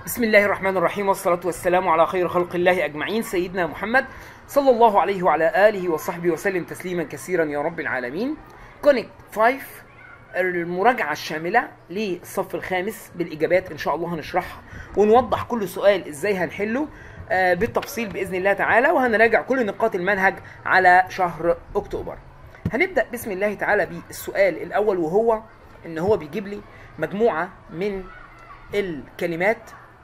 بسم الله الرحمن الرحيم والصلاة والسلام على خير خلق الله أجمعين سيدنا محمد صلى الله عليه وعلى آله وصحبه وسلم تسليما كثيرا يا رب العالمين كونكت 5 المراجعة الشاملة للصف الخامس بالإجابات إن شاء الله هنشرحها ونوضح كل سؤال إزاي هنحله آه، بالتفصيل بإذن الله تعالى وهنراجع كل نقاط المنهج على شهر أكتوبر هنبدأ بسم الله تعالى بالسؤال الأول وهو إن هو بيجيب لي مجموعة من الكلمات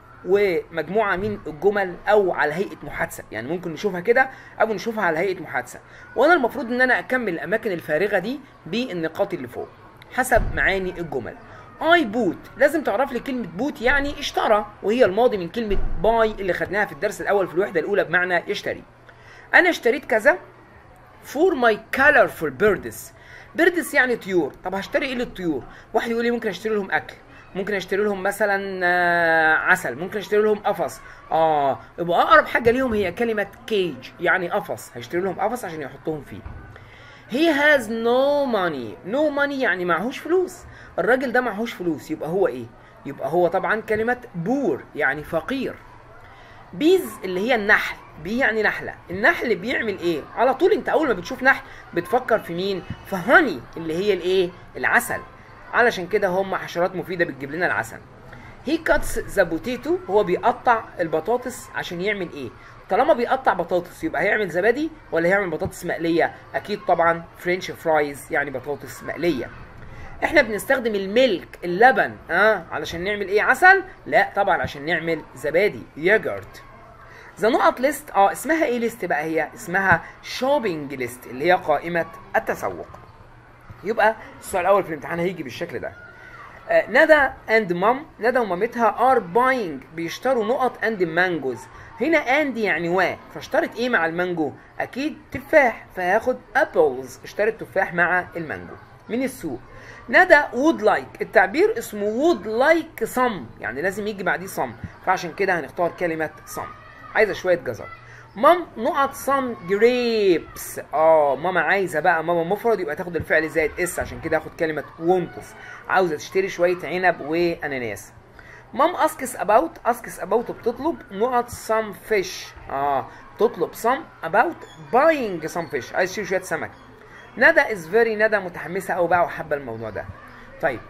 ومجموعه من الجمل او على هيئه محادثه يعني ممكن نشوفها كده او نشوفها على هيئه محادثه وانا المفروض ان انا اكمل الاماكن الفارغه دي بالنقاط اللي فوق حسب معاني الجمل اي بوت لازم تعرف لي كلمه بوت يعني اشترى وهي الماضي من كلمه باي اللي خدناها في الدرس الاول في الوحده الاولى بمعنى يشتري انا اشتريت كذا فور ماي colorful birds بيردس يعني طيور طب هشتري ايه للطيور واحد يقول لي ممكن اشتري لهم اكل ممكن اشتري لهم مثلا آه، عسل ممكن اشتري لهم قفص اه يبقى اقرب حاجه ليهم هي كلمه كيج يعني قفص هيشتري لهم قفص عشان يحطهم فيه he has no money no money يعني معهوش فلوس الراجل ده معهوش فلوس يبقى هو ايه يبقى هو طبعا كلمه بور يعني فقير بيز اللي هي النحل بي يعني نحله النحل بيعمل ايه على طول انت اول ما بتشوف نحل بتفكر في مين في هاني اللي هي الايه العسل علشان كده هم حشرات مفيده بتجيب لنا العسل هي كاتس ذا بوتيتو هو بيقطع البطاطس عشان يعمل ايه طالما بيقطع بطاطس يبقى هيعمل زبادي ولا هيعمل بطاطس مقليه اكيد طبعا فرنش فرايز يعني بطاطس مقليه احنا بنستخدم الميلك اللبن اه علشان نعمل ايه عسل لا طبعا عشان نعمل زبادي يogurt ذا نقط ليست اه اسمها ايه ليست بقى هي اسمها شوبينج ليست اللي هي قائمه التسوق يبقى السؤال الاول في الامتحان هيجي بالشكل ده آه، ندى اند مام ندى ومامتها ار باينج بيشتروا نقط اند مانجوز هنا اند يعني و فاشترت ايه مع المانجو اكيد تفاح فهاخد ابلز اشترت تفاح مع المانجو من السوق ندى وود لايك التعبير اسمه وود لايك صم يعني لازم يجي بعديه صم فعشان كده هنختار كلمه صم عايزه شويه جزر مام نقط صم جريبس اه ماما عايزه بقى ماما مفرد يبقى تاخد الفعل زائد اس عشان كده اخد كلمه وونتس عاوزه تشتري شويه عنب واناناس مام اسكس اباوت اسكس اباوت بتطلب نقط سم فيش اه تطلب سم اباوت باينج سم فيش عايز تشتري شويه سمك ندى از فيري ندى متحمسه قوي بقى وحابه الموضوع ده طيب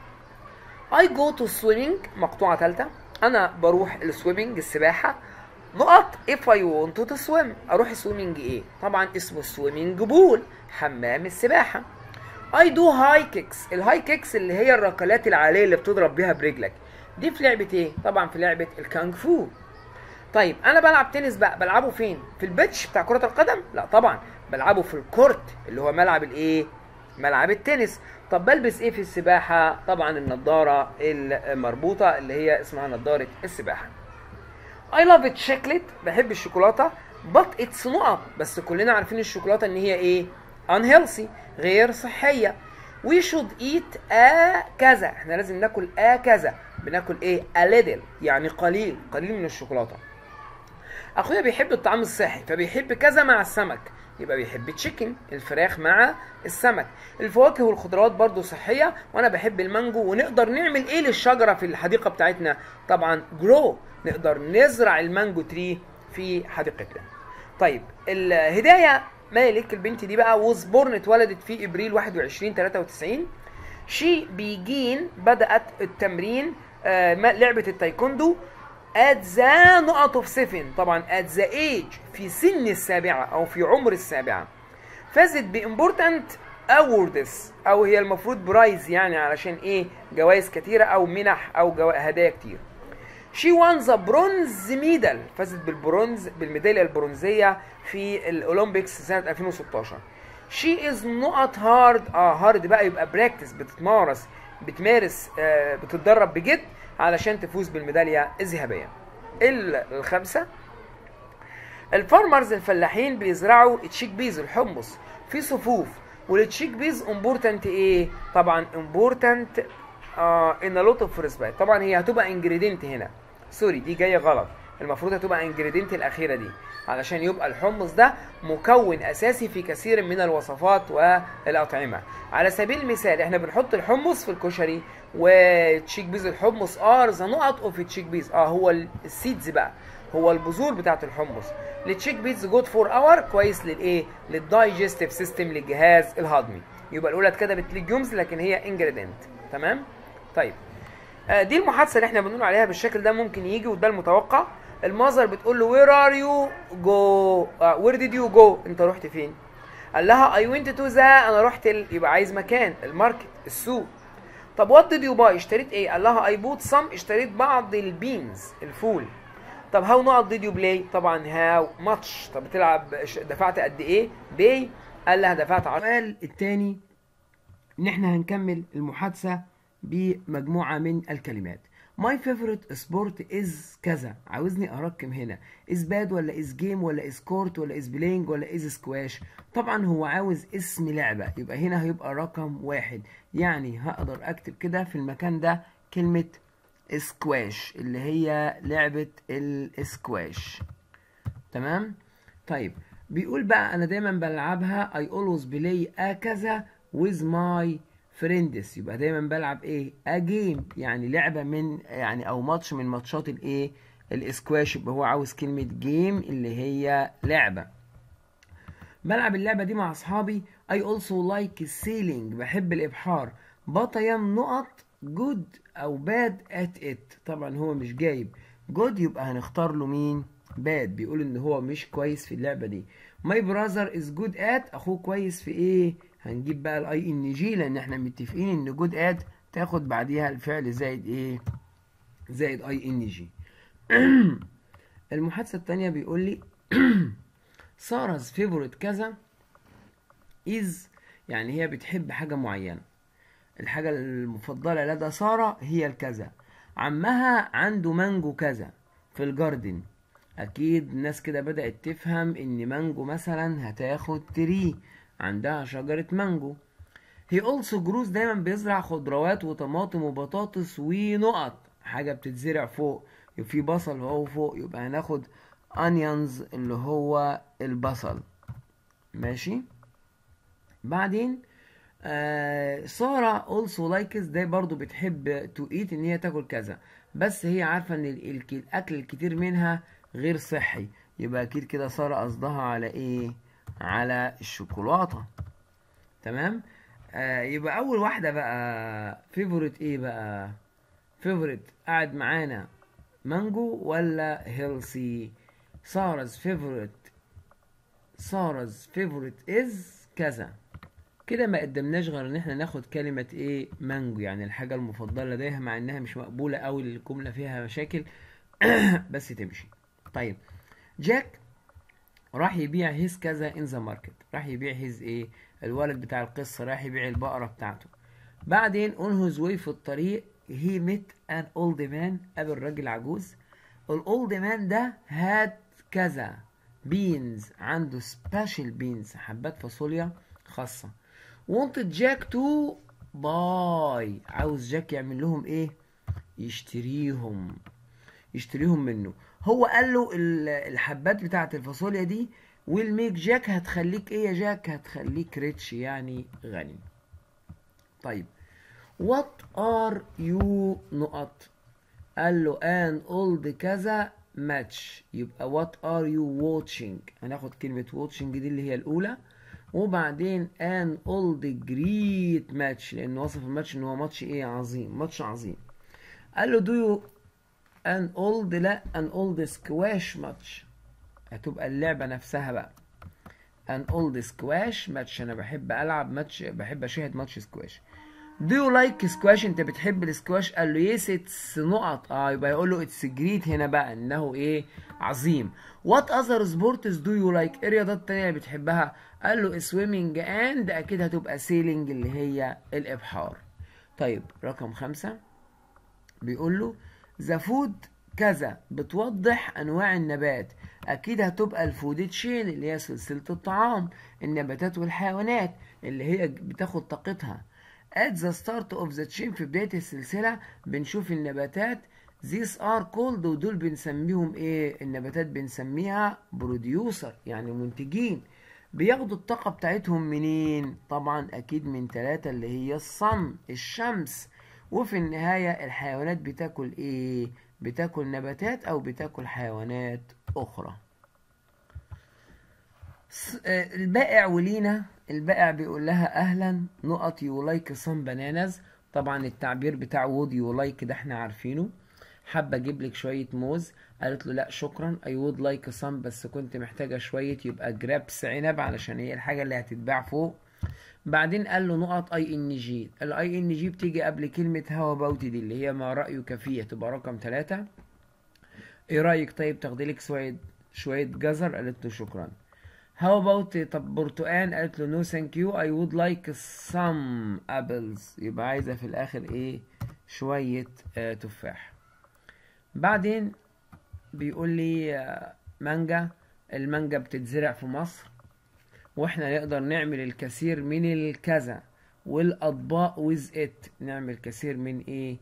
I go to swimming مقطوعة ثالثة أنا بروح السويمنج السباحة نقط if I want to swim أروح السويمنج إيه؟ طبعا اسمه السويمنج بول حمام السباحة I do high kicks الهاي كيكس اللي هي الركلات العالية اللي بتضرب بيها برجلك دي في لعبة إيه؟ طبعا في لعبة الكونغ فو طيب انا بلعب تنس بقى بلعبه فين في البيتش بتاع كرة القدم لا طبعا بلعبه في الكورت اللي هو ملعب الايه ملعب التنس طب بلبس ايه في السباحة طبعا النضارة المربوطة اللي هي اسمها نضارة السباحة I love it chocolate بحب الشوكولاتة but it's نقط بس كلنا عارفين الشوكولاتة ان هي ايه unhealthy غير صحية we should eat a كذا احنا لازم ناكل a كذا بناكل ايه a little يعني قليل قليل من الشوكولاتة اخويا بيحب الطعام الصحي فبيحب كذا مع السمك يبقى بيحب تشيكن الفراخ مع السمك الفواكه والخضروات برضو صحية وانا بحب المانجو ونقدر نعمل ايه للشجرة في الحديقة بتاعتنا طبعا جرو نقدر نزرع المانجو تري في حديقتنا طيب الهداية مالك البنت دي بقى ووز بورن اتولدت في ابريل 21 93 شي بيجين بدأت التمرين آه، ما- لعبة التايكوندو at the نقط of seven طبعا at the age في سن السابعة أو في عمر السابعة فازت بامبورتنت awards أو هي المفروض برايز يعني علشان إيه جوائز كتيرة أو منح أو جو... هدايا كتير She won the bronze medal فازت بالبرونز بالميدالية البرونزية في الأولمبيكس سنة 2016 She is not hard اه هارد بقى يبقى براكتس بتتمارس بتمارس آه بتتدرب بجد علشان تفوز بالميدالية الذهبية ال- الخامسة الفارمرز الفلاحين بيزرعوا التشيك بيز الحمص في صفوف والتشيك بيز امبورتنت ايه طبعا امبورتنت ان لوت اوف ريسبكت طبعا هي هتبقى انجريدينت هنا سوري دي جايه غلط المفروض هتبقى انجريدينت الاخيره دي علشان يبقى الحمص ده مكون اساسي في كثير من الوصفات والاطعمه على سبيل المثال احنا بنحط الحمص في الكشري وتشيك بيز الحمص ار ذا نقط اوف تشيك بيز اه هو السيدز بقى هو البذور بتاعت الحمص التشيك بيز جود فور اور كويس للايه للدايجستيف سيستم للجهاز الهضمي يبقى الاولى اتكتبت ليجيومز لكن هي انجريدينت تمام طيب آه دي المحادثه اللي احنا بنقول عليها بالشكل ده ممكن يجي وده المتوقع المذر بتقول له وير ار يو جو وير ديد يو جو انت رحت فين قال لها اي ونت تو ذا انا رحت ال... يبقى عايز مكان الماركت السوق طب وات ديد يو باي اشتريت ايه قال لها اي بوت سم اشتريت بعض البينز الفول طب هاو نقط ديد يو بلاي طبعا هاو ماتش طب بتلعب دفعت قد ايه باي قال لها دفعت السؤال الثاني ان احنا هنكمل المحادثه بمجموعه من الكلمات My favorite sport is كذا عاوزني ارقم هنا is bad ولا is game ولا is court ولا is playing ولا is squash طبعا هو عاوز اسم لعبة يبقى هنا هيبقى رقم واحد يعني هقدر اكتب كده في المكان ده كلمة سكواش اللي هي لعبة السكواش تمام طيب بيقول بقى انا دايما بلعبها I always play a كذا with my فريندس يبقى دايما بلعب ايه اجيم يعني لعبه من يعني او ماتش من ماتشات الايه الاسكواش يبقى هو عاوز كلمه جيم اللي هي لعبه بلعب اللعبه دي مع اصحابي I also like sailing بحب الابحار but I am نقط good او bad at it طبعا هو مش جايب good يبقى هنختار له مين bad بيقول ان هو مش كويس في اللعبه دي my brother is good at اخوه كويس في ايه هنجيب بقى الاي ان جي لان احنا متفقين ان جود اد تاخد بعديها الفعل زائد ايه زائد اي ان جي المحادثه الثانيه بيقول لي سارز فيفورت كذا از يعني هي بتحب حاجه معينه الحاجه المفضله لدى ساره هي الكذا عمها عنده مانجو كذا في الجاردن اكيد ناس كده بدات تفهم ان مانجو مثلا هتاخد تري عندها شجرة مانجو هي also جروز دايما بيزرع خضروات وطماطم وبطاطس ونقط حاجة بتتزرع فوق يبقى في بصل اهو فوق يبقى هناخد onions اللي هو البصل ماشي بعدين آه سارة also likes ده برضو بتحب to eat ان هي تاكل كذا بس هي عارفة ان الاكل الكتير منها غير صحي يبقى اكيد كده سارة قصدها على ايه على الشوكولاتة تمام آه يبقى اول واحدة بقى فيفورت ايه بقى فيفورت قاعد معانا مانجو ولا هيلسي سارز فيفورت سارز فيفورت از كذا كده ما قدمناش غير ان احنا ناخد كلمة ايه مانجو يعني الحاجة المفضلة لديها مع انها مش مقبولة اوي الجملة فيها مشاكل بس تمشي طيب جاك راح يبيع هيز كذا ان ذا ماركت راح يبيع هيز ايه الولد بتاع القصة راح يبيع البقرة بتاعته بعدين اون هيز واي في الطريق هي ميت ان اولد مان قابل راجل عجوز الاولد مان ده هات كذا بينز عنده سبيشال بينز حبات فاصوليا خاصة wanted جاك تو باي عاوز جاك يعمل لهم ايه يشتريهم يشتريهم منه هو قال له الحبات بتاعه الفاصوليا دي والميك جاك هتخليك ايه يا جاك هتخليك ريتش يعني غني طيب وات ار يو نقط قال له ان اولد كذا ماتش يبقى وات ار يو واتشنج هناخد كلمة واتشنج دي اللي هي الأولى وبعدين ان اولد جريت ماتش لأن وصف الماتش إن هو ماتش إيه عظيم ماتش عظيم قال له دو يو ان اولد لا ان اولد سكواش ماتش هتبقى اللعبة نفسها بقى ان اولد سكواش ماتش أنا بحب ألعب ماتش بحب أشاهد ماتش سكواش Do you like squash انت بتحب السكواش قال له يس اتس نقط اه يبقى يقول له اتس جريت هنا بقى انه ايه عظيم وات اذر سبورتس دو يو لايك ايه الرياضات التانية اللي بتحبها قال له سويمنج اند اكيد هتبقى سيلينج اللي هي الابحار طيب رقم خمسة بيقول له ذا فود كذا بتوضح انواع النبات اكيد هتبقى الفود تشين اللي هي سلسلة الطعام النباتات والحيوانات اللي هي بتاخد طاقتها at the start of the chain في بداية السلسلة بنشوف النباتات these are called ودول بنسميهم ايه النباتات بنسميها بروديوسر يعني منتجين بياخدوا الطاقة بتاعتهم منين طبعا اكيد من ثلاثة اللي هي الصن الشمس وفي النهاية الحيوانات بتاكل ايه بتاكل نباتات او بتاكل حيوانات اخرى البائع ولينا البائع بيقول لها اهلا نقط يو لايك سم بانانز طبعا التعبير بتاع وود يو لايك ده احنا عارفينه حابه اجيب لك شويه موز قالت له لا شكرا اي وود لايك سم بس كنت محتاجه شويه يبقى جرابس عنب علشان هي الحاجه اللي هتتباع فوق بعدين قال له نقط اي ان جي الاي ان جي بتيجي قبل كلمه هوا باوتي دي اللي هي ما رايك فيها تبقى رقم ثلاثة ايه رايك طيب تاخدي لك شويه شويه جزر قالت له شكرا How about طب برتقان قالت له no thank you I would like some apples يبقى عايزة في الآخر إيه شوية آه تفاح بعدين بيقول لي آه مانجا المانجا بتتزرع في مصر واحنا نقدر نعمل الكثير من الكذا والاطباق with it نعمل كثير من ايه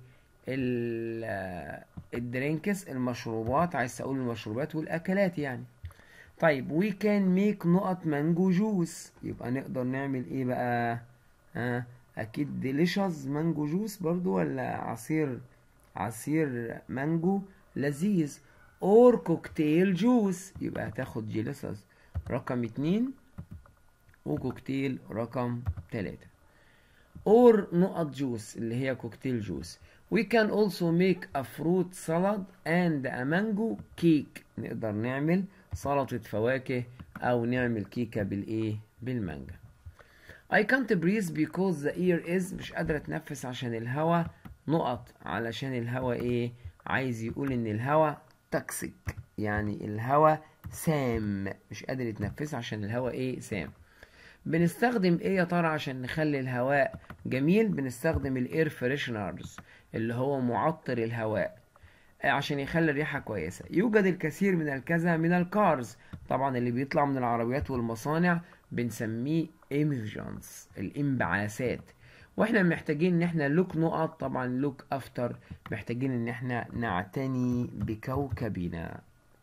الدرينكس المشروبات عايز اقول المشروبات والاكلات يعني طيب وي كان ميك نقط مانجو جوس يبقى نقدر نعمل ايه بقى آه اكيد ديليشوس مانجو جوس برضو ولا عصير عصير مانجو لذيذ اور كوكتيل جوس يبقى هتاخد جيليسوس رقم اتنين وكوكتيل رقم تلاتة اور نقط جوس اللي هي كوكتيل جوس We can also make a fruit salad and a mango cake نقدر نعمل سلطة فواكه أو نعمل كيكة بالإيه؟ بالمانجا. I can't breathe because the air is مش قادرة أتنفس عشان الهوا نقط علشان الهوا إيه؟ عايز يقول إن الهوا توكسيك يعني الهوا سام مش قادر يتنفس عشان الهوا إيه؟ سام. بنستخدم ايه يا ترى عشان نخلي الهواء جميل بنستخدم الاير فريشنرز اللي هو معطر الهواء عشان يخلي الريحة كويسة يوجد الكثير من الكذا من الكارز طبعا اللي بيطلع من العربيات والمصانع بنسميه emissions الانبعاثات واحنا محتاجين ان احنا لوك نقط طبعا لوك افتر محتاجين ان احنا نعتني بكوكبنا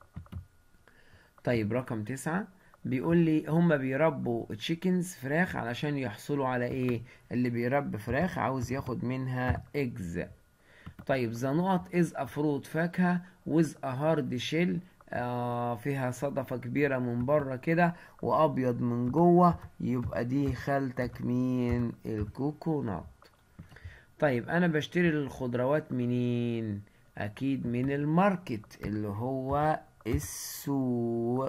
طيب رقم تسعة بيقول لي هما بيربوا تشيكنز فراخ علشان يحصلوا على ايه اللي بيربي فراخ عاوز ياخد منها اجز طيب ذا نقط از افروت فاكهة with a hard shell آه فيها صدفة كبيرة من بره كده وابيض من جوه يبقى دي خالتك مين الكوكونات طيب انا بشتري الخضروات منين اكيد من الماركت اللي هو السوق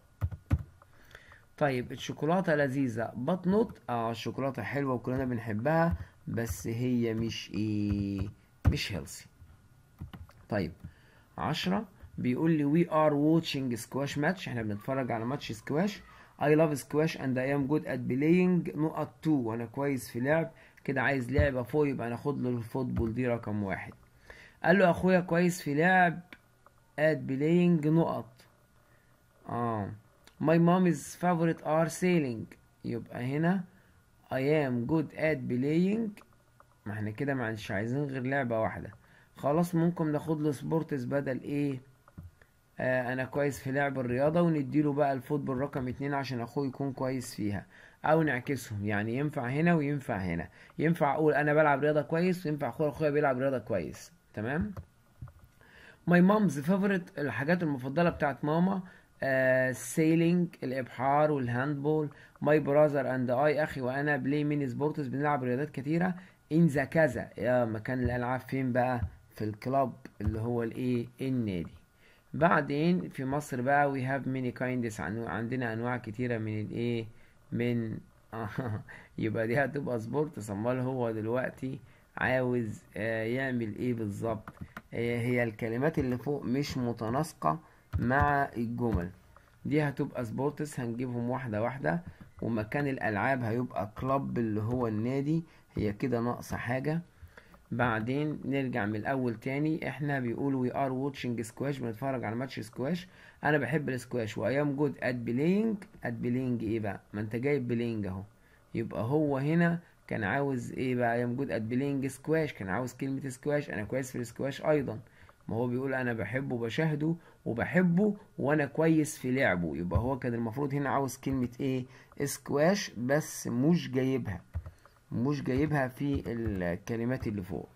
طيب الشوكولاتة لذيذة بطنط اه الشوكولاتة حلوة وكلنا بنحبها بس هي مش ايه مش هيلثي طيب عشرة بيقول لي we are watching squash match احنا بنتفرج على ماتش سكواش I love squash and I am good at playing نقط 2 وانا كويس في لعب كده عايز لعبة فوق يبقى ناخد له الفوتبول دي رقم واحد قال له اخويا كويس في لعب at playing نقط اه My mom's favorite are sailing يبقى هنا I am good at playing ما احنا كده مش عايزين غير لعبة واحدة خلاص ممكن ناخد له سبورتس بدل ايه آه انا كويس في لعب الرياضة ونديله بقى الفوتبول رقم اتنين عشان اخوه يكون كويس فيها او نعكسهم يعني ينفع هنا وينفع هنا ينفع اقول انا بلعب رياضة كويس وينفع اخويا اخويا بيلعب رياضة كويس تمام ماي مامز فيفورت الحاجات المفضلة بتاعت ماما سيلينج uh, الابحار والهاندبول ماي براذر اند اي اخي وانا بلاي ميني سبورتس بنلعب رياضات كتيره ان ذا كذا يا مكان الالعاب فين بقى في الكلاب اللي هو الايه النادي بعدين في مصر بقى وي هاف ميني كايندس عندنا انواع كتيره من الايه من يبقى دي هتبقى سبورتس امال هو دلوقتي عاوز آه يعمل ايه بالظبط هي الكلمات اللي فوق مش متناسقه مع الجمل دي هتبقى سبورتس هنجيبهم واحدة واحدة ومكان الألعاب هيبقى كلاب اللي هو النادي هي كده ناقصة حاجة بعدين نرجع من الأول تاني احنا بيقول وي ار واتشنج سكواش بنتفرج على ماتش سكواش أنا بحب السكواش وأي ام جود ات بلاينج ات بلاينج ايه بقى ما انت جايب بلاينج اهو يبقى هو هنا كان عاوز ايه بقى اي ام جود ات بلاينج سكواش كان عاوز كلمة سكواش أنا كويس في السكواش أيضا ما هو بيقول انا بحبه بشاهده وبحبه وانا كويس في لعبه يبقى هو كان المفروض هنا عاوز كلمة ايه سكواش بس مش جايبها مش جايبها في الكلمات اللي فوق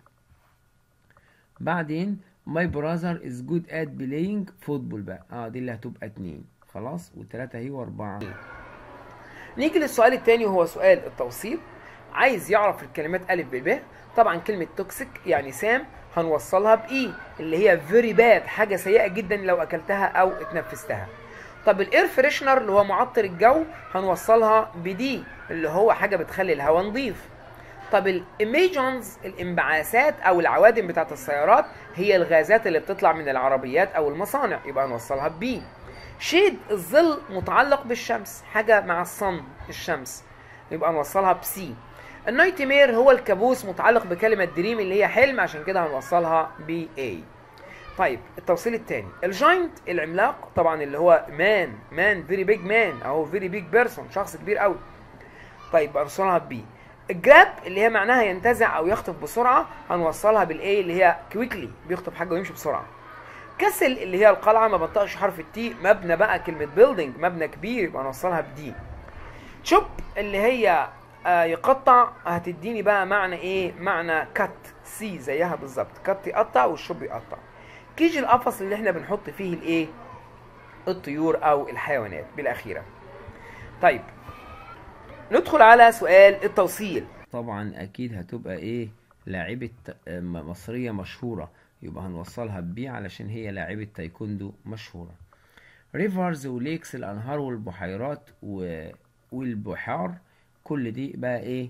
بعدين my brother is good at playing football بقى اه دي اللي هتبقى اتنين خلاص وتلاتة اهي واربعة نيجي للسؤال الثاني وهو سؤال التوصيل عايز يعرف الكلمات ألف ب طبعا كلمة توكسيك يعني سام هنوصلها بإي اللي هي فيري باد حاجة سيئة جدا لو أكلتها أو اتنفستها طب الاير فريشنر اللي هو معطر الجو هنوصلها بدي اللي هو حاجة بتخلي الهواء نظيف طب الايميجونز الانبعاثات او العوادم بتاعت السيارات هي الغازات اللي بتطلع من العربيات او المصانع يبقى هنوصلها ببي شيد الظل متعلق بالشمس حاجة مع الصن الشمس يبقى نوصلها بسي النايت مير هو الكابوس متعلق بكلمة دريم اللي هي حلم عشان كده هنوصلها ب A طيب التوصيل الثاني الجاينت العملاق طبعا اللي هو مان مان فيري بيج مان او فيري بيج بيرسون شخص كبير قوي طيب هنوصلها بي الجراب اللي هي معناها ينتزع او يخطف بسرعه هنوصلها بالاي اللي هي كويكلي بيخطف حاجه ويمشي بسرعه كسل اللي هي القلعه ما بنطقش حرف التي مبنى بقى كلمه بيلدينج مبنى كبير يبقى نوصلها بدي تشوب اللي هي آه يقطع هتديني بقى معنى ايه معنى كات سي زيها بالظبط كات يقطع والشوب يقطع كيجي القفص اللي احنا بنحط فيه الايه الطيور او الحيوانات بالاخيره طيب ندخل على سؤال التوصيل طبعا اكيد هتبقى ايه لاعبة آه، م- مصرية مشهورة يبقى هنوصلها ببي علشان هي لاعبة تايكوندو مشهورة ريفرز وليكس الانهار والبحيرات و... والبحار كل دي بقى ايه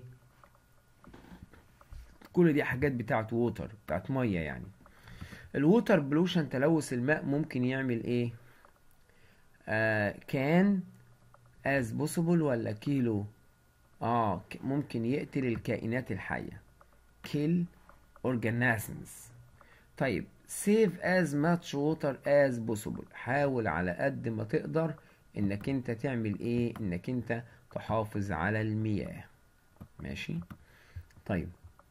كل دي حاجات بتاعت ووتر بتاعت مية يعني الووتر بلوشن تلوث الماء ممكن يعمل ايه آه كان as possible ولا كيلو اه ك- ممكن يقتل الكائنات الحية kill organisms طيب save as much water as possible حاول على قد ما تقدر انك انت تعمل ايه انك انت تحافظ على المياه ماشي طيب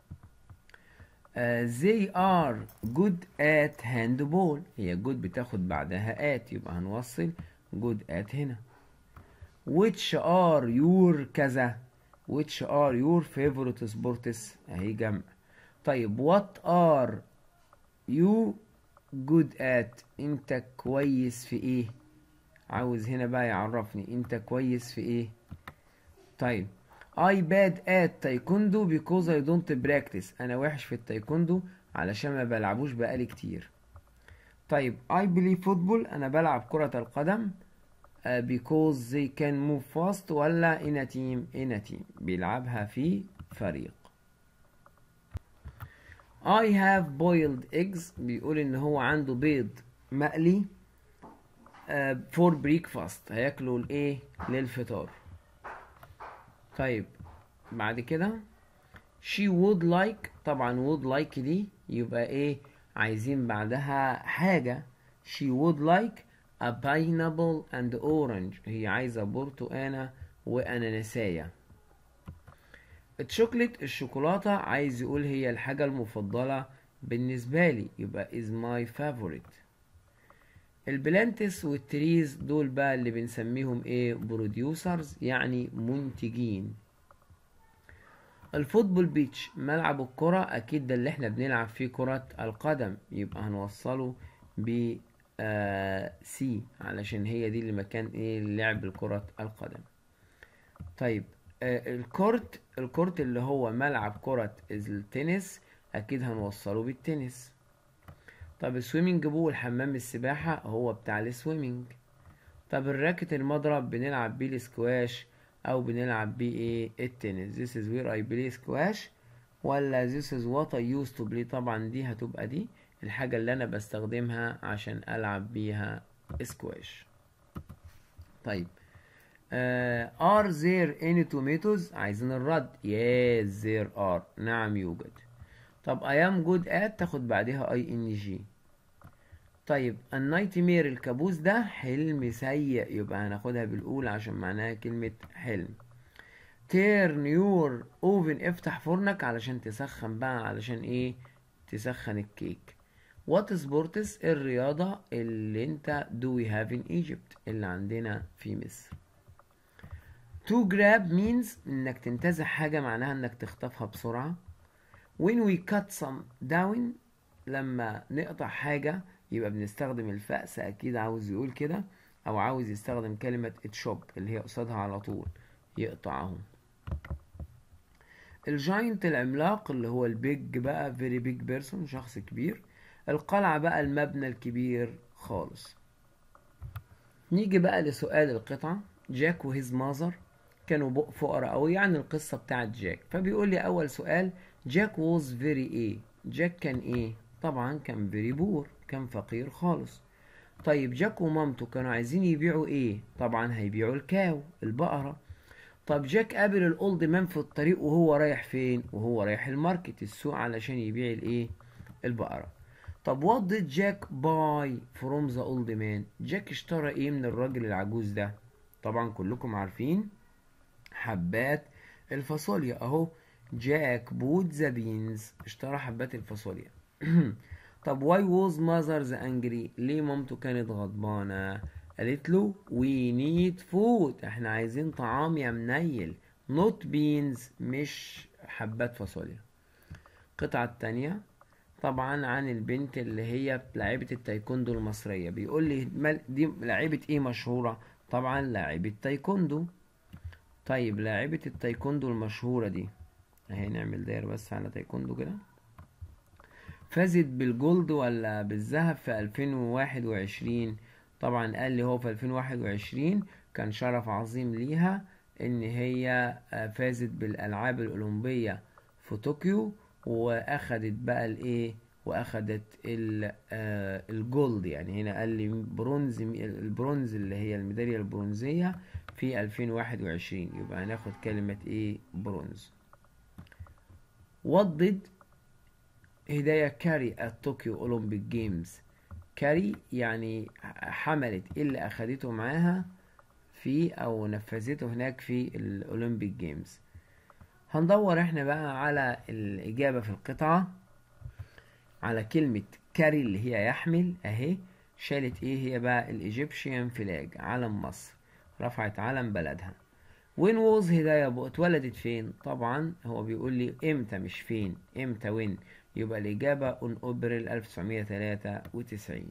آه they are good at handball هي good بتاخد بعدها at يبقى هنوصل good at هنا which are your كذا which are your favorite sports اهي جمع طيب what are you good at انت كويس في ايه عاوز هنا بقى يعرفني انت كويس في ايه طيب I bad at taekwondo because I don't practice انا وحش في التايكوندو علشان ما بلعبوش بقالي كتير طيب I play football انا بلعب كرة القدم uh, because they can move fast ولا in a team in a team بيلعبها في فريق I have boiled eggs بيقول ان هو عنده بيض مقلي uh, for breakfast هياكلوا الايه للفطار طيب بعد كده she would like طبعا would like دي يبقى ايه عايزين بعدها حاجة she would like a pineapple and orange هي عايزة برتقانة وأناناسية الشوكليت الشوكولاتة عايز يقول هي الحاجة المفضلة بالنسبة لي يبقى is my favorite البلانتس والتريز دول بقى اللي بنسميهم ايه بروديوسرز يعني منتجين الفوتبول بيتش ملعب الكرة اكيد ده اللي احنا بنلعب فيه كرة القدم يبقى هنوصله ب آه سي علشان هي دي اللي مكان ايه لعب كرة القدم طيب آه الكورت الكورت اللي هو ملعب كرة التنس اكيد هنوصله بالتنس طب السويمنج بول حمام السباحة هو بتاع السويمنج طب الراكت المضرب بنلعب بيه السكواش او بنلعب بيه ايه التنس this is where I play squash ولا this is what I used to play طبعا دي هتبقى دي الحاجة اللي انا بستخدمها عشان العب بيها سكواش طيب uh, are there any tomatoes عايزين الرد yes there are نعم يوجد طب I am good at تاخد بعدها I N G طيب النايت مير الكابوس ده حلم سيء يبقى هناخدها بالأولى عشان معناها كلمة حلم تيرن يور اوفن افتح فرنك علشان تسخن بقى علشان ايه تسخن الكيك What sports الرياضة اللي انت do we have in Egypt اللي عندنا في مصر To grab means انك تنتزع حاجة معناها انك تخطفها بسرعة When we cut some down لما نقطع حاجة يبقى بنستخدم الفأس أكيد عاوز يقول كده أو عاوز يستخدم كلمة اتشوب اللي هي قصادها على طول يقطعهم الجاينت العملاق اللي هو البيج بقى very big person شخص كبير القلعة بقى المبنى الكبير خالص نيجي بقى لسؤال القطعة جاك وهيز مازر كانوا فقراء أوي يعني القصة بتاعت جاك فبيقول لي أول سؤال جاك was very ايه جاك كان ايه طبعا كان very poor كان فقير خالص طيب جاك ومامته كانوا عايزين يبيعوا ايه طبعا هيبيعوا الكاو البقرة طب جاك قابل الاولد مان في الطريق وهو رايح فين وهو رايح الماركت السوق علشان يبيع الايه البقرة طب what did جاك buy from the old man جاك اشترى ايه من الراجل العجوز ده طبعا كلكم عارفين حبات الفاصوليا اهو جاك بوت ذا بينز اشترى حبات الفاصوليا طب واي ووز ماذرز انجري ليه مامته كانت غضبانة قالت له وي نيد فود احنا عايزين طعام يا منيل نوت بينز مش حبات فاصوليا القطعة التانية طبعا عن البنت اللي هي لاعبة التايكوندو المصرية بيقول لي مال- دي لاعبة ايه مشهورة طبعا لاعبة تايكوندو طيب لاعبة التايكوندو المشهورة دي اهي نعمل داير بس على تايكوندو كده فازت بالجولد ولا بالذهب في 2021 طبعا قال لي هو في 2021 كان شرف عظيم ليها ان هي آه، فازت بالالعاب الاولمبيه في طوكيو واخدت بقى الايه واخدت ال- آه، الجولد يعني هنا قال لي برونز البرونز اللي هي الميداليه البرونزيه في 2021 يبقى هناخد كلمه ايه برونز What did هداية كاري at Tokyo Olympic Games كاري يعني حملت إيه اللي أخدته معاها في أو نفذته هناك في الأولمبيك جيمز هندور احنا بقى على الإجابة في القطعة على كلمة كاري اللي هي يحمل أهي شالت إيه هي بقى الإيجيبشيان فلاج علم مصر رفعت علم بلدها وين ووز هدايا بقى اتولدت فين طبعا هو بيقول لي امتى مش فين امتى وين يبقى الإجابة اون أبريل 1993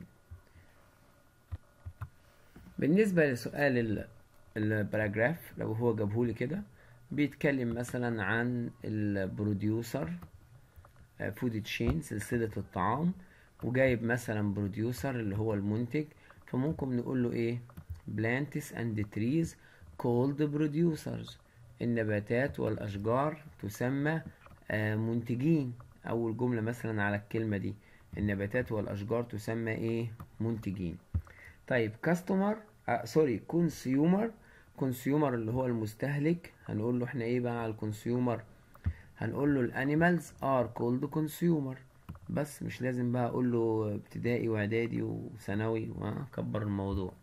بالنسبة لسؤال ال- الباراجراف لو هو جابهولي كده بيتكلم مثلا عن البروديوسر فود تشين سلسلة الطعام وجايب مثلا بروديوسر اللي هو المنتج فممكن نقول له ايه plants and trees called producers النباتات والأشجار تسمى آه، منتجين أول جملة مثلا على الكلمة دي النباتات والأشجار تسمى إيه منتجين طيب كاستمر آه سوري كونسيومر كونسيومر اللي هو المستهلك هنقول له احنا ايه بقى على الكونسيومر هنقول له الانيمالز ار كولد كونسيومر بس مش لازم بقى اقول له ابتدائي واعدادي وثانوي واكبر الموضوع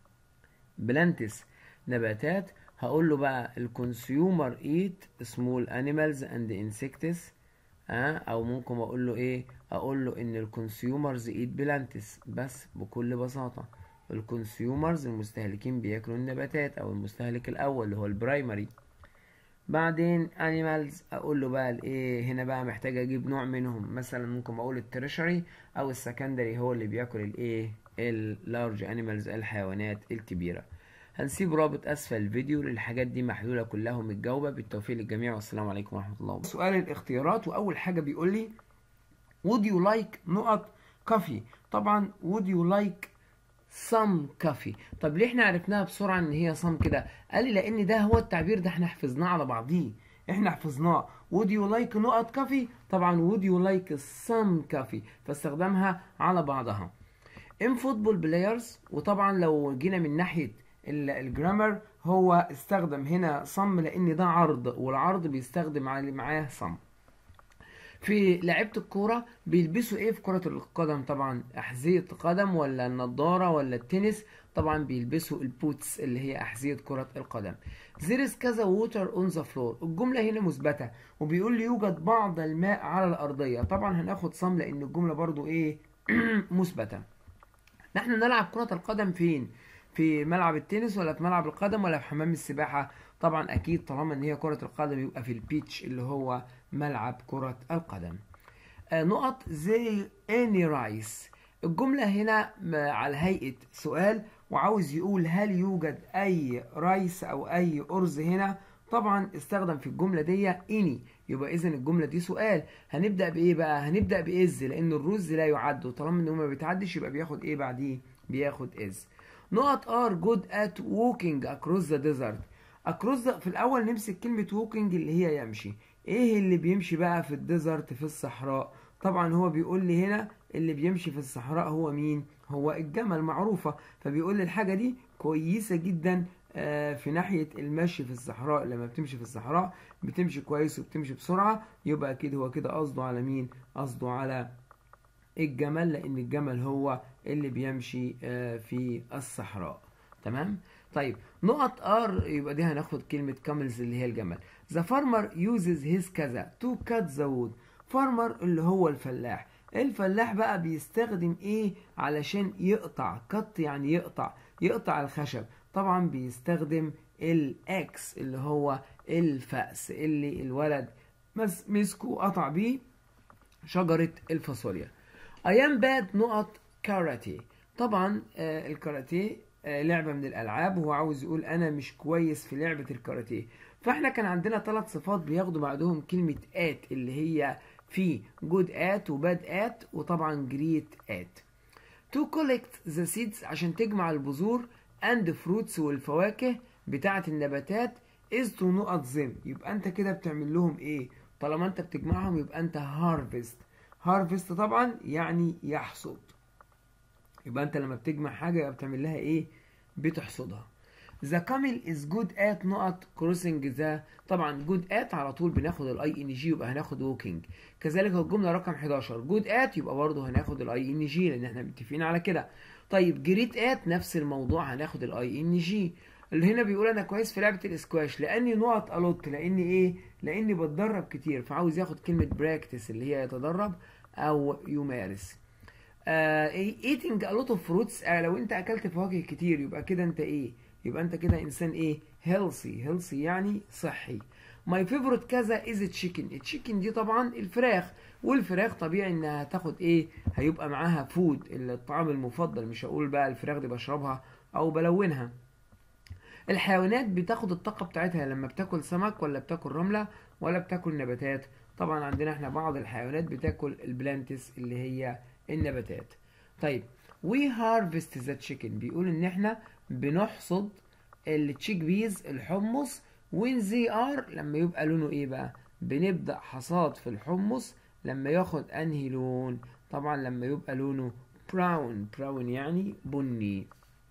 بلانتس نباتات هقول له بقى الكونسيومر ايت سمول انيمالز اند انسكتس اه او ممكن اقول له ايه اقول له ان الكونسيومرز ايت بلانتس بس بكل بساطة الكونسيومرز المستهلكين بياكلوا النباتات او المستهلك الاول اللي هو البرايمري بعدين انيمالز اقول له بقى الايه هنا بقى محتاج اجيب نوع منهم مثلا ممكن اقول التريشري او السكندري هو اللي بياكل الايه اللارج انيمالز الحيوانات الكبيره هنسيب رابط اسفل الفيديو للحاجات دي محلوله كلها ومتجاوبه بالتوفيق للجميع والسلام عليكم ورحمه الله وبركاته سؤال الاختيارات واول حاجه بيقول لي would you like نقط coffee طبعا would you like some coffee طب ليه احنا عرفناها بسرعه ان هي some كده قال لي لان ده هو التعبير ده احنا حفظناه على بعضيه احنا حفظناه would you like نقط coffee طبعا would you like some coffee فاستخدمها على بعضها ام فوتبول بلايرز وطبعا لو جينا من ناحيه ال- الجرامر هو استخدم هنا صم لان ده عرض والعرض بيستخدم على- معاه صم في لعيبه الكوره بيلبسوا ايه في كره القدم طبعا احذيه قدم ولا النضاره ولا التنس طبعا بيلبسوا البوتس اللي هي احذيه كره القدم there is كذا water on the floor الجمله هنا مثبته وبيقول لي يوجد بعض الماء على الارضيه طبعا هناخد صم لان الجمله برضو ايه مثبته نحن نلعب كرة القدم فين في ملعب التنس ولا في ملعب القدم ولا في حمام السباحة طبعا اكيد طالما ان هي كرة القدم يبقى في البيتش اللي هو ملعب كرة القدم آه، نقط زي اني رايس الجملة هنا م- على هيئة سؤال وعاوز يقول هل يوجد اي رايس او اي ارز هنا طبعا استخدم في الجملة دي اني يبقى اذا الجملة دي سؤال هنبدأ بايه بقى هنبدأ باز لان الرز لا يعد وطالما ان هو ما بيتعدش يبقى بياخد ايه بعديه بياخد از نقط ار جود ات walking across the desert across the في الاول نمسك كلمة walking اللي هي يمشي ايه اللي بيمشي بقى في الديزرت في الصحراء طبعا هو بيقول لي هنا اللي بيمشي في الصحراء هو مين هو الجمل معروفة فبيقول لي الحاجة دي كويسة جدا آه، في ناحية المشي في الصحراء لما بتمشي في الصحراء بتمشي كويس وبتمشي بسرعة يبقى اكيد هو كده قصده على مين قصده على الجمل لان الجمل هو اللي بيمشي آه، في الصحراء تمام طيب نقط ار يبقى دي هناخد كلمة كاملز اللي هي الجمل the farmer uses his كذا to cut the wood farmer اللي هو الفلاح الفلاح بقى بيستخدم ايه علشان يقطع قط يعني يقطع يقطع الخشب طبعا بيستخدم الاكس اللي هو الفأس اللي الولد مس- مسكه وقطع بيه شجرة الفاصوليا I am bad نقط كاراتيه طبعا آه، الكاراتيه آه، لعبة من الألعاب وهو عاوز يقول أنا مش كويس في لعبة الكاراتيه فاحنا كان عندنا ثلاث صفات بياخدوا بعدهم كلمة آت اللي هي في جود آت وباد آت وطبعا جريت آت to collect the seeds عشان تجمع البذور and fruits والفواكه بتاعة النباتات is to نقط them يبقى انت كده بتعمل لهم ايه طالما انت بتجمعهم يبقى انت harvest harvest طبعا يعني يحصد يبقى انت لما بتجمع حاجة يبقى بتعمل لها ايه بتحصدها The camel is good at نقط crossing the طبعا good at على طول بناخد الاي ان جي يبقى هناخد walking كذلك الجملة رقم 11 good at يبقى برضه هناخد الاي ان جي لان احنا متفقين على كده طيب جريت at نفس الموضوع هناخد الاي ان جي اللي هنا بيقول انا كويس في لعبة الاسكواش لاني نقط الوت لاني ايه لاني بتدرب كتير فعاوز ياخد كلمة براكتس اللي هي يتدرب او يمارس آه eating a lot of fruits آه لو انت اكلت فواكه كتير يبقى كده انت ايه يبقى انت كده انسان ايه healthy healthy يعني صحي my favorite كذا is a chicken التشيكن دي طبعا الفراخ والفراخ طبيعي انها تاخد ايه هيبقى معاها فود الطعام المفضل مش هقول بقى الفراخ دي بشربها او بلونها الحيوانات بتاخد الطاقة بتاعتها لما بتاكل سمك ولا بتاكل رملة ولا بتاكل نباتات طبعا عندنا احنا بعض الحيوانات بتاكل البلانتس اللي هي النباتات طيب we harvest the chicken بيقول ان احنا بنحصد التشيك بيز الحمص when they are لما يبقى لونه ايه بقى بنبدأ حصاد في الحمص لما ياخد انهي لون طبعا لما يبقى لونه براون براون يعني بني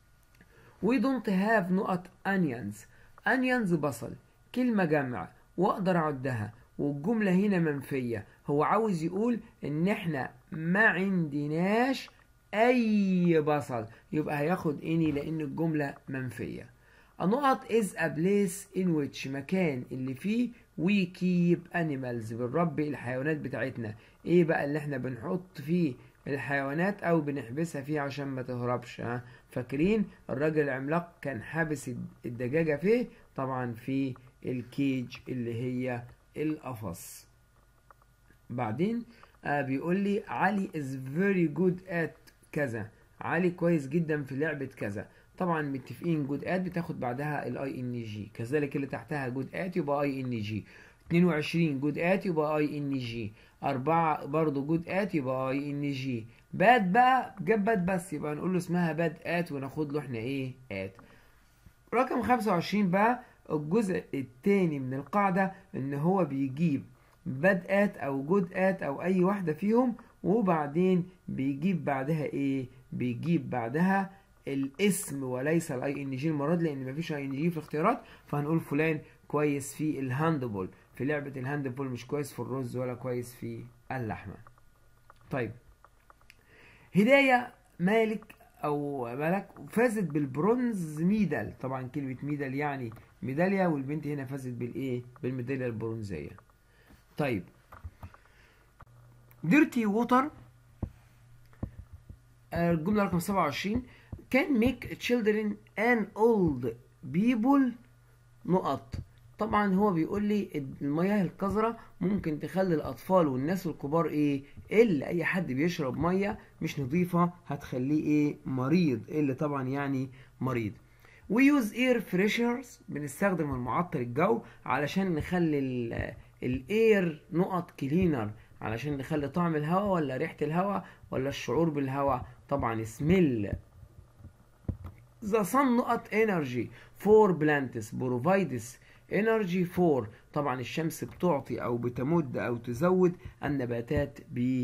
we don't have نقط onions onions بصل كلمة جمع واقدر اعدها والجملة هنا منفية هو عاوز يقول ان احنا ما عندناش اي بصل يبقى هياخد اني لان الجملة منفية النقط is a place in which مكان اللي فيه we keep animals بنربي الحيوانات بتاعتنا ايه بقى اللي احنا بنحط فيه الحيوانات او بنحبسها فيه عشان ما تهربش ها فاكرين الراجل العملاق كان حابس الدجاجة فيه طبعا في الكيج اللي هي القفص بعدين آه بيقول لي علي is very good at كذا علي كويس جدا في لعبة كذا طبعا متفقين جود ات بتاخد بعدها الاي ان جي كذلك اللي تحتها جود ات يبقى اي ان جي 22 جود ات يبقى اي ان جي 4 برضه جود ات يبقى اي ان جي باد بقى جاب باد بس يبقى نقول له اسمها باد ات وناخد له احنا ايه ات رقم 25 بقى الجزء الثاني من القاعدة ان هو بيجيب باد ات او جود ات او اي واحدة فيهم وبعدين بيجيب بعدها ايه بيجيب بعدها الاسم وليس الاي ان جي المره دي لان مفيش اي ان جي في الاختيارات فهنقول فلان كويس في الهاندبول في لعبه الهاندبول مش كويس في الرز ولا كويس في اللحمه طيب هدايه مالك او ملك فازت بالبرونز ميدال طبعا كلمه ميدال يعني ميداليه والبنت هنا فازت بالايه بالميداليه البرونزيه طيب ديرتي ووتر آه، الجملة رقم 27 can make children and old people نقط طبعا هو بيقول لي المياه القذرة ممكن تخلي الأطفال والناس الكبار إيه؟ اللي أي حد بيشرب مية مش نظيفة هتخليه إيه؟ مريض اللي طبعا يعني مريض ويوز اير فريشرز بنستخدم المعطر الجو علشان نخلي الاير نقط كلينر علشان نخلي طعم الهواء ولا ريحة الهواء ولا الشعور بالهواء طبعا سميل The sun نقط energy for plants provides energy for طبعا الشمس بتعطي او بتمد او تزود النباتات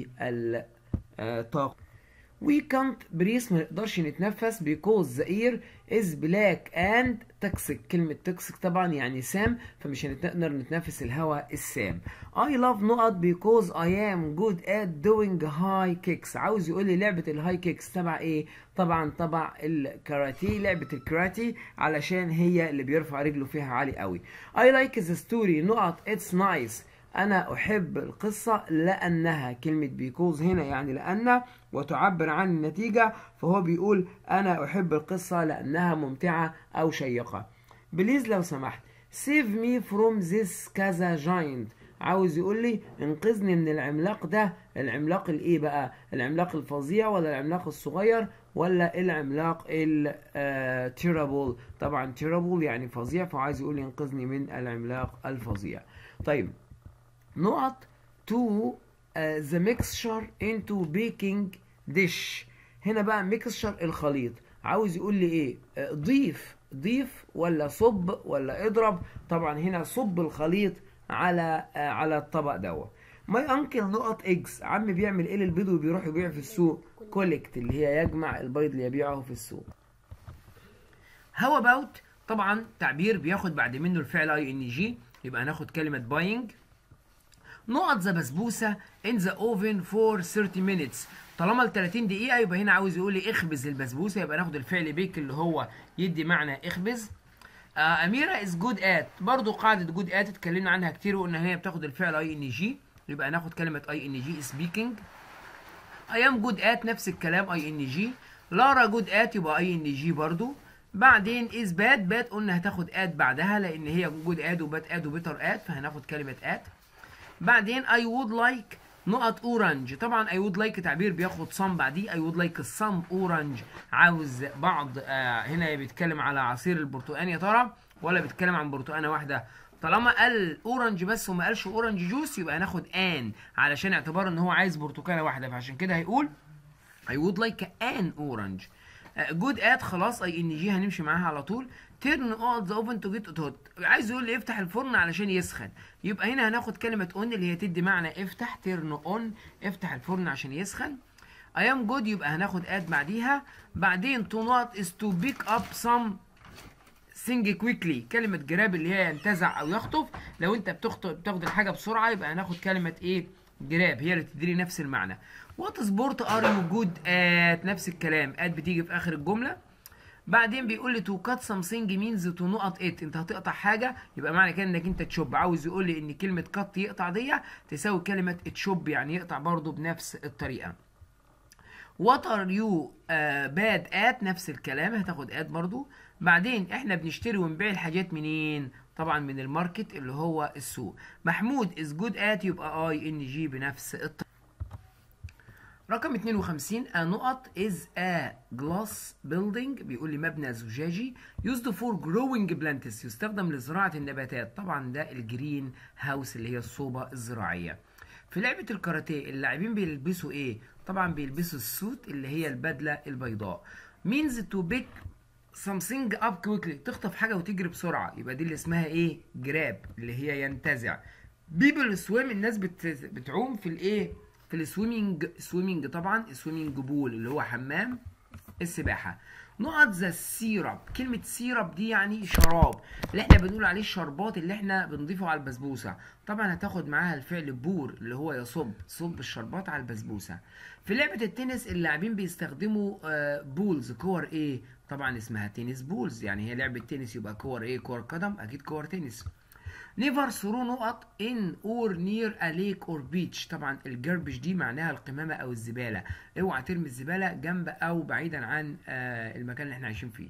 بالطاقة We can't breathe ما نقدرش نتنفس because the air is black and toxic كلمة toxic طبعا يعني سام فمش هنقدر نتنفس الهواء السام I love نقط because I am good at doing high kicks عاوز يقول لي لعبة الهاي كيكس تبع ايه طبعا تبع الكاراتيه لعبة الكاراتيه علشان هي اللي بيرفع رجله فيها عالي قوي I like the story نقط it's nice أنا أحب القصة لأنها كلمة بيكوز هنا يعني لأن وتعبر عن النتيجة فهو بيقول أنا أحب القصة لأنها ممتعة أو شيقة بليز لو سمحت save me from this كذا giant عاوز يقول لي انقذني من العملاق ده العملاق الايه بقى العملاق الفظيع ولا العملاق الصغير ولا العملاق التيرابل طبعا تيرابل يعني فظيع فعايز يقول لي انقذني من العملاق الفظيع طيب نقط to uh, the mixture into baking dish هنا بقى mixture الخليط عاوز يقول لي ايه آه، ضيف ضيف ولا صب ولا اضرب طبعا هنا صب الخليط على آه، على الطبق دوت ماي انكل نقط اكس عمي بيعمل ايه للبيض وبيروح يبيع في السوق كولكت اللي هي يجمع البيض اللي يبيعه في السوق هاو اباوت طبعا تعبير بياخد بعد منه الفعل اي ان جي يبقى هناخد كلمه باينج نقط ذا بسبوسه ان ذا اوفن فور 30 مينتس طالما ال 30 دقيقه يبقى هنا عاوز يقول لي اخبز البسبوسه يبقى ناخد الفعل بيك اللي هو يدي معنى اخبز آه اميره از جود ات برضو قاعده جود ات اتكلمنا عنها كتير وقلنا هي بتاخد الفعل اي ان جي يبقى ناخد كلمه اي ان جي سبيكينج اي ام جود ات نفس الكلام اي ان جي لارا جود ات يبقى اي ان جي برضو بعدين از باد باد قلنا هتاخد ات بعدها لان هي جود اد وباد اد وبيتر اد فهناخد كلمه ات بعدين I would like نقط اورنج طبعا I would like تعبير بياخد some بعديه I would like some orange عاوز بعض آه هنا بيتكلم على عصير البرتقال يا ترى ولا بيتكلم عن برتقانه واحده طالما قال اورنج بس وما قالش اورنج جوس يبقى هناخد ان علشان اعتبار ان هو عايز برتقانه واحده فعشان كده هيقول I would like an orange جود ات خلاص اي ان جي هنمشي معاها على طول تيرن اون ذا اوفن تو جيت هوت عايز يقول لي افتح الفرن علشان يسخن يبقى هنا هناخد كلمه اون اللي هي تدي معنى افتح تيرن اون افتح الفرن عشان يسخن I am good يبقى هناخد اد بعديها بعدين to not is to pick up some thing quickly كلمة جراب اللي هي ينتزع أو يخطف لو أنت بتخطف بتاخد الحاجة بسرعة يبقى هناخد كلمة إيه؟ جراب هي اللي تدري نفس المعنى. وات سبورت ار يو جود ات نفس الكلام ات بتيجي في آخر الجملة. بعدين بيقول لي تو كات something means to نقط ات انت هتقطع حاجه يبقى معنى كده انك انت تشوب عاوز يقول لي ان كلمه كات يقطع دي تساوي كلمه تشوب يعني يقطع برضو بنفس الطريقه وات ار يو باد ات نفس الكلام هتاخد ات برضو بعدين احنا بنشتري ونبيع الحاجات منين طبعا من الماركت اللي هو السوق محمود از جود ات يبقى اي ان جي بنفس الطريقه رقم 52 a نقط is a glass building بيقول لي مبنى زجاجي used for growing plants يستخدم لزراعة النباتات طبعا ده الجرين هاوس اللي هي الصوبة الزراعية في لعبة الكاراتيه اللاعبين بيلبسوا ايه طبعا بيلبسوا السوت اللي هي البدلة البيضاء means to pick something up quickly تخطف حاجة وتجري بسرعة يبقى دي اللي اسمها ايه جراب اللي هي ينتزع بيبل سويم الناس بت... بتعوم في الايه في السويمنج سويمنج طبعا السويمنج بول اللي هو حمام السباحه نقط ذا سيرب كلمة سيرب دي يعني شراب اللي احنا بنقول عليه الشربات اللي احنا بنضيفه على البسبوسة طبعا هتاخد معاها الفعل بور اللي هو يصب صب الشربات على البسبوسة في لعبة التنس اللاعبين بيستخدموا آه بولز كور ايه طبعا اسمها تنس بولز يعني هي لعبة تنس يبقى كور ايه كور قدم اكيد كور تنس نيفر ثرو نقط ان اور نير ا ليك اور بيتش طبعا الجربش دي معناها القمامه او الزباله اوعى ترمي الزباله جنب او بعيدا عن آه المكان اللي احنا عايشين فيه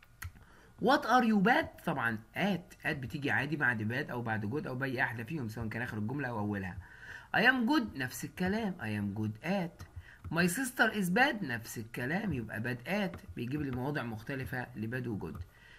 وات ار يو باد طبعا ات ات بتيجي عادي بعد باد او بعد جود او باي احدى فيهم سواء كان اخر الجمله او اولها I am good نفس الكلام I am good at My sister is bad نفس الكلام يبقى bad at بيجيب لي مواضع مختلفة لباد وجود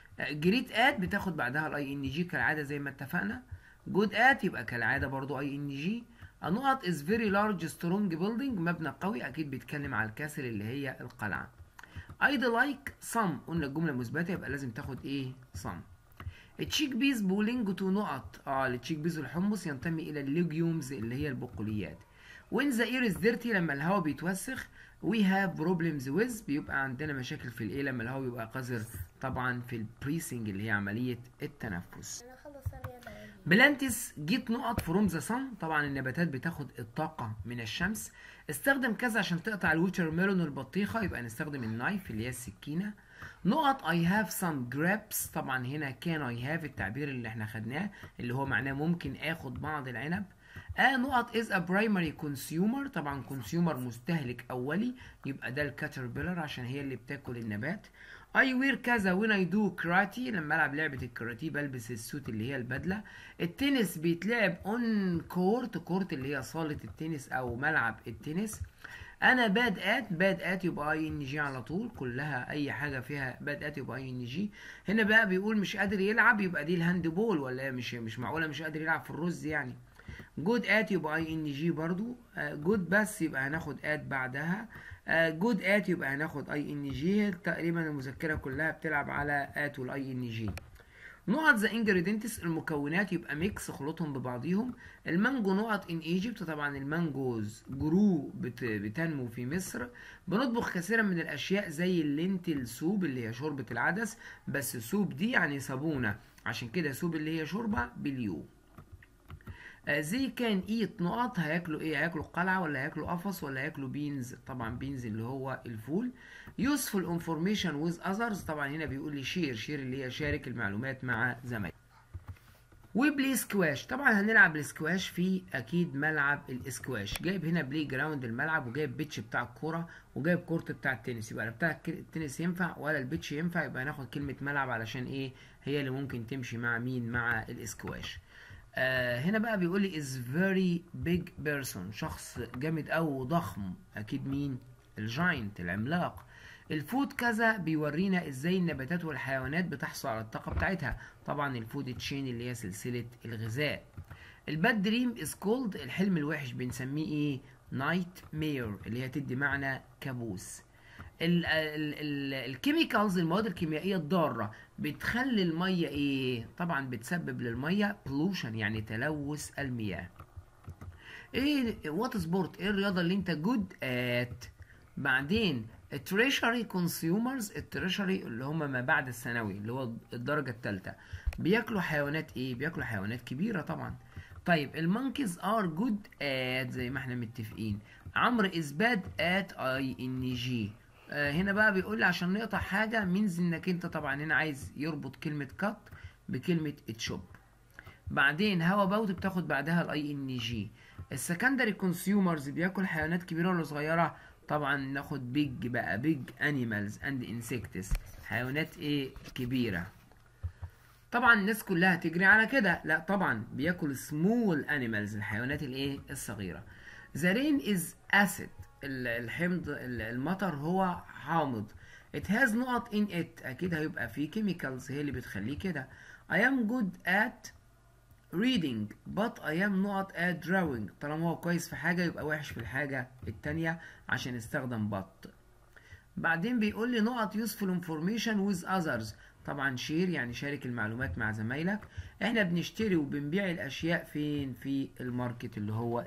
جريت at بتاخد بعدها الاي ان جي كالعادة زي ما اتفقنا good at يبقى كالعادة برضو اي ان جي النقط is very large strong building مبنى قوي اكيد بيتكلم على الكاسل اللي هي القلعة I'd like some قلنا الجملة مثبتة يبقى لازم تاخد ايه some التشيك بيز بولينج تو نقط اه التشيك بيز والحمص ينتمي الى الليجيومز اللي هي البقوليات وين ذا اير از ديرتي لما الهواء بيتوسخ وي هاف بروبلمز ويز بيبقى عندنا مشاكل في الايه لما الهواء بيبقى قذر طبعا في البريسنج اللي هي عمليه التنفس انا خلص الرياضة يعني. بلانتس جيت نقط فروم ذا صن طبعا النباتات بتاخد الطاقة من الشمس استخدم كذا عشان تقطع الووتر ميلون والبطيخة يبقى نستخدم النايف اللي هي السكينة نقط I have some grapes طبعا هنا كان I have التعبير اللي احنا خدناه اللي هو معناه ممكن اخد بعض العنب آه نقط is a primary consumer طبعا consumer مستهلك أولي يبقى ده الكاتربيلر عشان هي اللي بتاكل النبات I wear كذا when I do karate لما ألعب لعبة الكاراتيه بلبس السوت اللي هي البدلة التنس بيتلعب on court court اللي هي صالة التنس أو ملعب التنس انا باد ات باد ات يبقى اي ان جي على طول كلها اي حاجه فيها باد ات يبقى اي ان جي هنا بقى بيقول مش قادر يلعب يبقى دي الهاند بول ولا مش مش معقوله مش قادر يلعب في الرز يعني جود ات يبقى اي ان جي برضو جود بس يبقى هناخد ات بعدها جود ات يبقى هناخد اي ان جي تقريبا المذكره كلها بتلعب على ات والاي ان جي نقط ذا انجريدينتس المكونات يبقى ميكس خلطهم ببعضيهم المانجو نقط ان ايجيبت طبعا المانجوز جرو بت بتنمو في مصر بنطبخ كثيرا من الاشياء زي اللينتل سوب اللي هي شوربه العدس بس سوب دي يعني صابونه عشان كده سوب اللي هي شوربه باليو زي كان ايت نقط هياكلوا ايه هياكلوا قلعه ولا هياكلوا قفص ولا هياكلوا بينز طبعا بينز اللي هو الفول يوسفول انفورميشن ويز اذرز طبعا هنا بيقول لي شير شير اللي هي شارك المعلومات مع زمايلك وبلاي سكواش طبعا هنلعب السكواش في اكيد ملعب الاسكواش جايب هنا بلاي جراوند الملعب وجايب بيتش بتاع الكوره وجايب كورت بتاع التنس يبقى لا بتاع التنس ينفع ولا البيتش ينفع يبقى هناخد كلمه ملعب علشان ايه هي اللي ممكن تمشي مع مين مع الاسكواش آه هنا بقى بيقول لي is very big person شخص جامد أوي وضخم أكيد مين؟ الجاينت العملاق الفود كذا بيورينا ازاي النباتات والحيوانات بتحصل على الطاقة بتاعتها طبعا الفود تشين اللي هي سلسلة الغذاء الباد دريم از كولد الحلم الوحش بنسميه ايه نايت مير اللي هي تدي معنى كابوس الكيميكالز المواد الكيميائيه الضاره بتخلي الميه ايه طبعا بتسبب للميه بلوشن يعني تلوث المياه ايه وات سبورت ايه الرياضه اللي انت جود ات بعدين التريشري كونسيومرز التريشري اللي هم ما بعد الثانوي اللي هو الدرجه الثالثه بياكلوا حيوانات ايه بياكلوا حيوانات كبيره طبعا طيب المونكيز ار جود ات زي ما احنا متفقين عمرو از باد ات اي ان جي هنا بقى بيقول لي عشان نقطع حاجه مينز انك انت طبعا هنا عايز يربط كلمه كات بكلمه تشوب بعدين هوا باوت بتاخد بعدها الاي ان جي السكندري كونسيومرز بياكل حيوانات كبيره ولا صغيره طبعا ناخد بيج بقى بيج انيمالز اند انسكتس حيوانات ايه كبيره طبعا الناس كلها تجري على كده لا طبعا بياكل سمول انيمالز الحيوانات الايه الصغيره ذا رين از اسيد الحمض المطر هو حامض it has نقط in it اكيد هيبقى فيه chemicals هي اللي بتخليه كده I am good at reading but I am not at drawing طالما هو كويس في حاجة يبقى وحش في الحاجة التانية عشان استخدم but بعدين بيقول لي نقط useful information with others طبعا شير يعني شارك المعلومات مع زمايلك احنا بنشتري وبنبيع الاشياء فين في الماركت اللي هو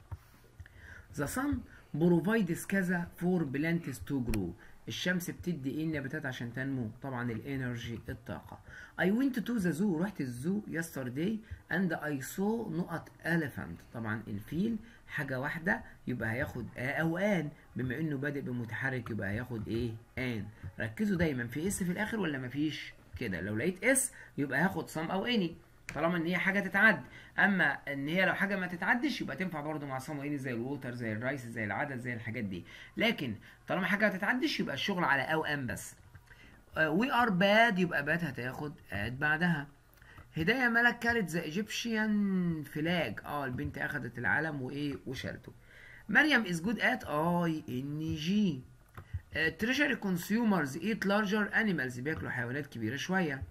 the sun provides كذا for plants to grow الشمس بتدي ايه النباتات عشان تنمو طبعا الانرجي الطاقه I went to the zoo رحت الزو yesterday and I saw نقط elephant طبعا الفيل حاجه واحده يبقى هياخد آ او ان بما انه بادئ بمتحرك يبقى هياخد ايه ان ركزوا دايما في اس في الاخر ولا مفيش كده لو لقيت اس يبقى هاخد some او any طالما ان هي حاجه تتعد اما ان هي لو حاجه ما تتعدش يبقى تنفع برضه مع صموئيل زي الووتر زي الرايس زي العدد زي الحاجات دي لكن طالما حاجه ما تتعدش يبقى الشغل على او ام بس وي ار باد يبقى باد هتاخد اد بعدها هدايا ملك كانت ذا ايجيبشيان فلاج اه البنت اخدت العلم وايه وشالته مريم از جود ات اي ان جي تريجري كونسيومرز ايت لارجر انيمالز بياكلوا حيوانات كبيره شويه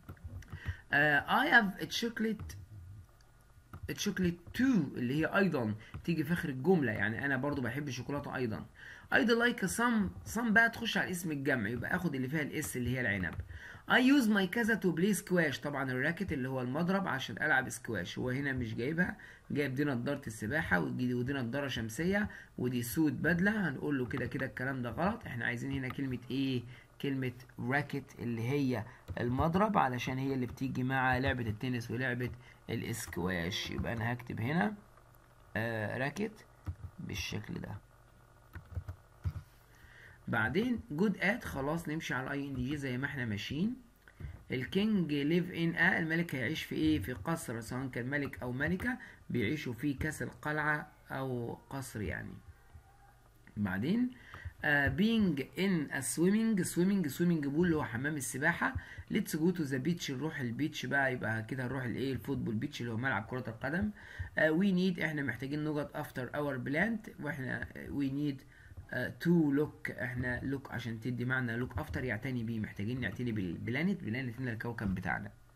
اي هاف تشوكليت تشوكليت تو اللي هي ايضا تيجي في اخر الجمله يعني انا برضو بحب الشوكولاته ايضا ايضا لايك سم سم بقى تخش على اسم الجمع يبقى اخد اللي فيها الاس اللي هي العنب اي يوز ماي كذا تو بلاي سكواش طبعا الراكت اللي هو المضرب عشان العب سكواش هو هنا مش جايبها جايب دي نضاره السباحه ودي ودي نضاره شمسيه ودي سود بدله هنقول له كده كده الكلام ده غلط احنا عايزين هنا كلمه ايه كلمة راكت اللي هي المضرب علشان هي اللي بتيجي مع لعبة التنس ولعبة الاسكواش يبقى انا هكتب هنا آه راكت بالشكل ده بعدين جود ات خلاص نمشي على الاي ان جي زي ما احنا ماشيين الكينج ليف ان اه الملك هيعيش في ايه في قصر سواء كان ملك او ملكة بيعيشوا في كاس القلعة او قصر يعني بعدين بينج ان سويمنج سويمنج سويمنج بول اللي هو حمام السباحه ليتس جو تو ذا بيتش نروح البيتش بقى يبقى كده نروح الايه الفوتبول بيتش اللي هو ملعب كره القدم وي uh, نيد احنا محتاجين نوجد افتر اور بلانت واحنا وي نيد تو لوك احنا لوك عشان تدي معنى لوك افتر يعتني بيه محتاجين نعتني بالبلانت بلانت هنا الكوكب بتاعنا